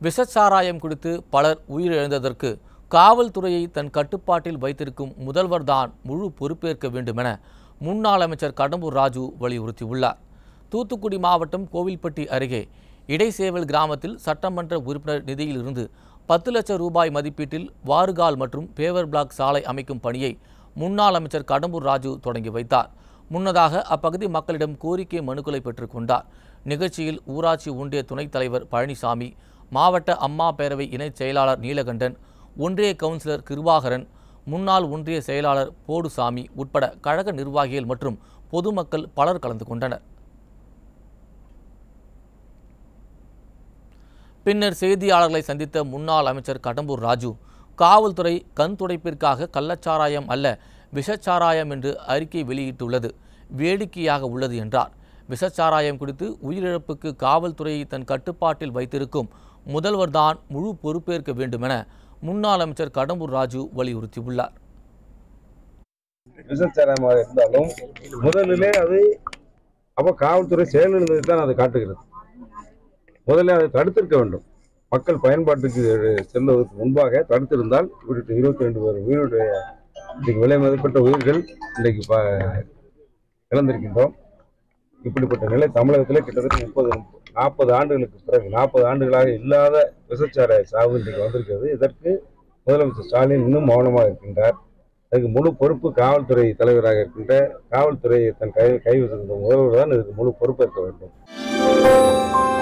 விஷச்சாராயம் குடித்து பலர் உயிரிழந்ததற்கு காவல்துறையை தன் கட்டுப்பாட்டில் வைத்திருக்கும் முதல்வர்தான் முழு பொறுப்பேற்க வேண்டுமென முன்னாள் அமைச்சர் கடம்பூர் ராஜு வலியுறுத்தியுள்ளார் தூத்துக்குடி மாவட்டம் கோவில்பட்டி அருகே இடைசேவல் கிராமத்தில் சட்டமன்ற உறுப்பினர் நிதியிலிருந்து பத்து லட்சம் ரூபாய் மதிப்பீட்டில் வாறுகால் மற்றும் பேவர் பிளாக் சாலை அமைக்கும் பணியை முன்னாள் அமைச்சர் கடம்பூர் ராஜு தொடங்கி வைத்தார் முன்னதாக அப்பகுதி மக்களிடம் கோரிக்கை மனுக்களை பெற்றுக்கொண்டார் நிகழ்ச்சியில் ஊராட்சி ஒன்றிய துணைத் தலைவர் பழனிசாமி மாவட்ட அம்மா பேரவை இணைச் செயலாளர் நீலகண்டன் ஒன்றிய கவுன்சிலர் கிருபாகரன் முன்னாள் ஒன்றிய செயலாளர் போடுசாமி உட்பட கழக நிர்வாகிகள் மற்றும் பொதுமக்கள் பலர் கலந்து கொண்டனர் பின்னர் செய்தியாளர்களை சந்தித்த முன்னாள் அமைச்சர் கடம்பூர் ராஜு காவல்துறை கண் துடைப்பிற்காக கள்ளச்சாராயம் அல்ல விஷச்சாராயம் என்று அறிக்கை வெளியிட்டுள்ளது வேடிக்கையாக உள்ளது என்றார் விஷச்சாராயம் குறித்து உயிரிழப்புக்கு காவல்துறையை தன் கட்டுப்பாட்டில் வைத்திருக்கும் முதல்வர்தான் முழு பொறுப்பேற்க வேண்டுமென முன்னாள் அமைச்சர் கடம்பூர் ராஜு வலியுறுத்தியுள்ளார் விசச்சாரமாக இருந்தாலும் முதலிலே அது அப்போ காவல்துறை செயலிழந்ததை தான் அது காட்டுகிறது முதல்ல அதை தடுத்திருக்க வேண்டும் மக்கள் பயன்பாட்டுக்கு செல்வதற்கு முன்பாக தடுத்திருந்தால் இவருக்கு இருபத்தி ரெண்டு பேர் உயிருடைய இன்றைக்கு விலை மதிப்பட்ட உயிர்கள் இன்றைக்கு ப இழந்திருக்கின்றோம் இப்படிப்பட்ட நிலை தமிழகத்தில் கிட்டத்தட்ட முப்பது நாற்பது ஆண்டுகளுக்கு பிறகு நாற்பது ஆண்டுகளாக இல்லாத விசச்சார சாவு இன்றைக்கு வந்திருக்கிறது இதற்கு முதலமைச்சர் ஸ்டாலின் இன்னும் மௌனமாக இருக்கின்றார் அதுக்கு முழு பொறுப்பு காவல்துறை தலைவராக இருக்கின்ற காவல்துறையை தன் கை கைவசிக்கின்ற முதல்வர் தான் இதுக்கு முழு பொறுப்பேற்க வேண்டும்